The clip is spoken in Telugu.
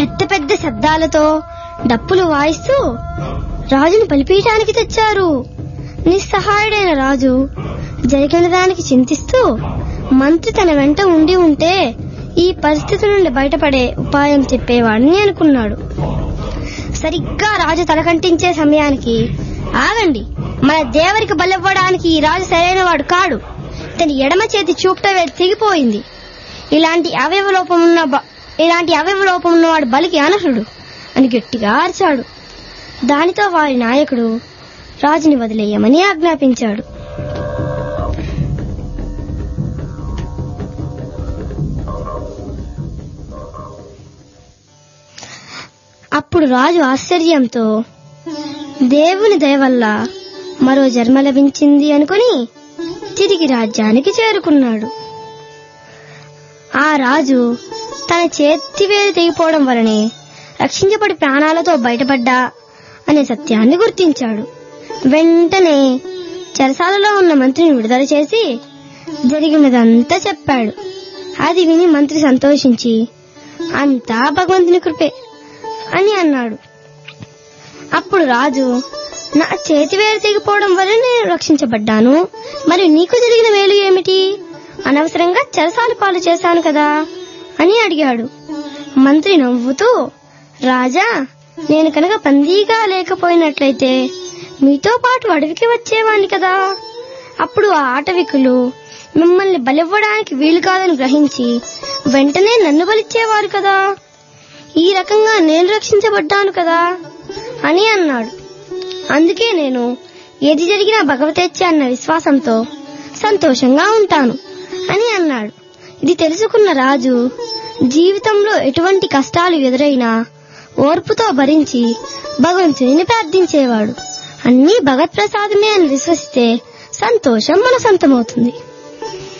పెద్ద పెద్ద శబ్దాలతో డప్పులు వాయిస్తూ రాజుని బలిపీయటానికి తెచ్చారు నిస్సహాయుడైన రాజు జరిగిన దానికి చింతిస్తూ మంత్రి తన వెంట ఉండి ఉంటే ఈ పరిస్థితి నుండి బయటపడే ఉపాయం చెప్పేవాడిని అనుకున్నాడు సరిగ్గా రాజు తలకంటించే సమయానికి ఆగండి మన దేవరికి బలివ్వడానికి ఈ రాజు సరైన వాడు కాడు తన ఎడమ చేతి చూపుట వేలు తెగిపోయింది ఇలాంటి అవయవ లోపం ఉన్న బ- ఇలాంటి అవయవ లోపం ఉన్నవాడు బలికి అనర్హుడు అని గట్టిగా అరిచాడు దానితో వారి నాయకుడు రాజుని వదిలేయమని ఆజ్ఞాపించాడు అప్పుడు రాజు ఆశ్చర్యంతో దేవుని దయ వల్ల మరో జన్మ లభించింది అనుకుని తిరిగి రాజ్యానికి చేరుకున్నాడు ఆ రాజు తన చేతివేలు తెగిపోవడం వలనే రక్షించబడి ప్రాణాలతో బయటపడ్డా అనే సత్యాన్ని గుర్తించాడు వెంటనే చెరసాలలో ఉన్న మంత్రిని విడుదల చేసి జరిగినదంతా చెప్పాడు అది విని మంత్రి సంతోషించి అంతా భగవంతుని కృపే అని అన్నాడు అప్పుడు రాజు నా చేతి వేలు తెగిపోవడం వల్ల నేను రక్షించబడ్డాను మరి నీకు జరిగిన వేలు ఏమిటి అనవసరంగా చెరసాల పాలు చేశాను కదా అని అడిగాడు మంత్రి నవ్వుతూ రాజా నేను కనుక బందీగా లేకపోయినట్లయితే మీతో పాటు అడవికి వచ్చేవాణ్ణి కదా అప్పుడు ఆ ఆటవికులు మిమ్మల్ని బలివ్వడానికి వీలు కాదని గ్రహించి వెంటనే నన్ను బలిచ్చేవారు కదా ఈ రకంగా నేను రక్షించబడ్డాను కదా అని అన్నాడు అందుకే నేను ఏది జరిగినా భగవతేచ్ఛ అన్న విశ్వాసంతో సంతోషంగా ఉంటాను అని అన్నాడు ఇది తెలుసుకున్న రాజు జీవితంలో ఎటువంటి కష్టాలు ఎదురైనా ఓర్పుతో భరించి భగవంతుని ప్రార్థించేవాడు అన్నీ భగవత్ ప్రసాదమే అని విశ్వసిస్తే సంతోషం మన సొంతమవుతుంది